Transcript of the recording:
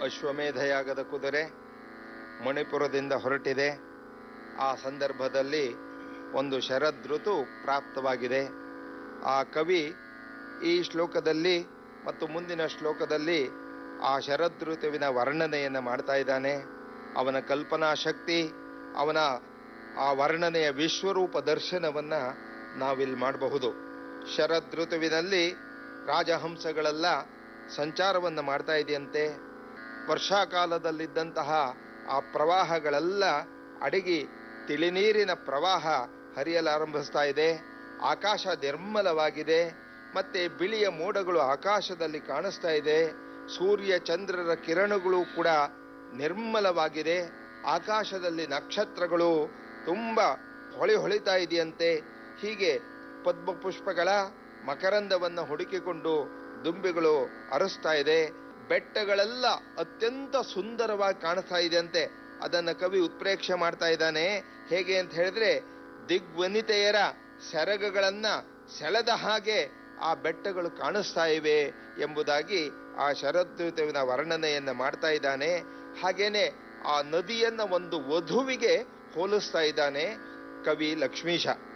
ಅಶ್ವಮೇಧಯಾಗದ ಕುದುರೆ ಮಣಿಪುರದಿಂದ ಹೊರಟಿದೆ ಆ ಸಂದರ್ಭದಲ್ಲಿ ಒಂದು ಶರದೃತು ಪ್ರಾಪ್ತವಾಗಿದೆ ಆ ಕವಿ ಈ ಶ್ಲೋಕದಲ್ಲಿ ಮತ್ತು ಮುಂದಿನ ಶ್ಲೋಕದಲ್ಲಿ ಆ ಶರದೃತುವಿನ ವರ್ಣನೆಯನ್ನು ಮಾಡ್ತಾ ಇದ್ದಾನೆ ಅವನ ಕಲ್ಪನಾ ಶಕ್ತಿ ಅವನ ಆ ವರ್ಣನೆಯ ವಿಶ್ವರೂಪ ದರ್ಶನವನ್ನ ನಾವಿಲ್ಲಿ ಮಾಡಬಹುದು ಶರದೃತುವಿನಲ್ಲಿ ರಾಜಹಂಸಗಳೆಲ್ಲ ಸಂಚಾರವನ್ನು ಮಾಡ್ತಾ ಇದೆಯಂತೆ ವರ್ಷಾಕಾಲದಲ್ಲಿದ್ದಂತಹ ಆ ಪ್ರವಾಹಗಳೆಲ್ಲ ಅಡಗಿ ತಿಳಿನೀರಿನ ಪ್ರವಾಹ ಹರಿಯಲಾರಂಭಿಸ್ತಾ ಇದೆ ಆಕಾಶ ನಿರ್ಮಲವಾಗಿದೆ ಮತ್ತೆ ಬಿಳಿಯ ಮೋಡಗಳು ಆಕಾಶದಲ್ಲಿ ಕಾಣಿಸ್ತಾ ಇದೆ ಸೂರ್ಯ ಚಂದ್ರರ ಕಿರಣಗಳು ಕೂಡ ನಿರ್ಮಲವಾಗಿದೆ ಆಕಾಶದಲ್ಲಿ ನಕ್ಷತ್ರಗಳು ತುಂಬಾ ಹೊಳಿ ಹೊಳಿತಾ ಇದೆಯಂತೆ ಹೀಗೆ ಪದ್ಮ ಪುಷ್ಪಗಳ ಮಕರಂದವನ್ನು ಹುಡುಕಿಕೊಂಡು ದುಂಬಿಗಳು ಅರಸ್ತಾ ಇದೆ ಬೆಟ್ಟಗಳೆಲ್ಲ ಅತ್ಯಂತ ಸುಂದರವಾಗಿ ಕಾಣಿಸ್ತಾ ಇದೆಯಂತೆ ಅದನ್ನ ಕವಿ ಉತ್ಪ್ರೇಕ್ಷೆ ಮಾಡ್ತಾ ಇದ್ದಾನೆ ಹೇಗೆ ಅಂತ ಹೇಳಿದ್ರೆ ದಿಗ್ವನಿತೆಯರ ಸೆರಗಗಳನ್ನ ಸೆಳೆದ ಹಾಗೆ ಆ ಬೆಟ್ಟಗಳು ಕಾಣಿಸ್ತಾ ಇವೆ ಎಂಬುದಾಗಿ ಆ ಶರದೃತುವಿನ ವರ್ಣನೆಯನ್ನ ಮಾಡ್ತಾ ಇದ್ದಾನೆ ಹಾಗೇನೆ ಆ ನದಿಯನ್ನ ಒಂದು ವಧುವಿಗೆ ಹೋಲಿಸ್ತಾ ಇದ್ದಾನೆ ಕವಿ ಲಕ್ಷ್ಮೀಶ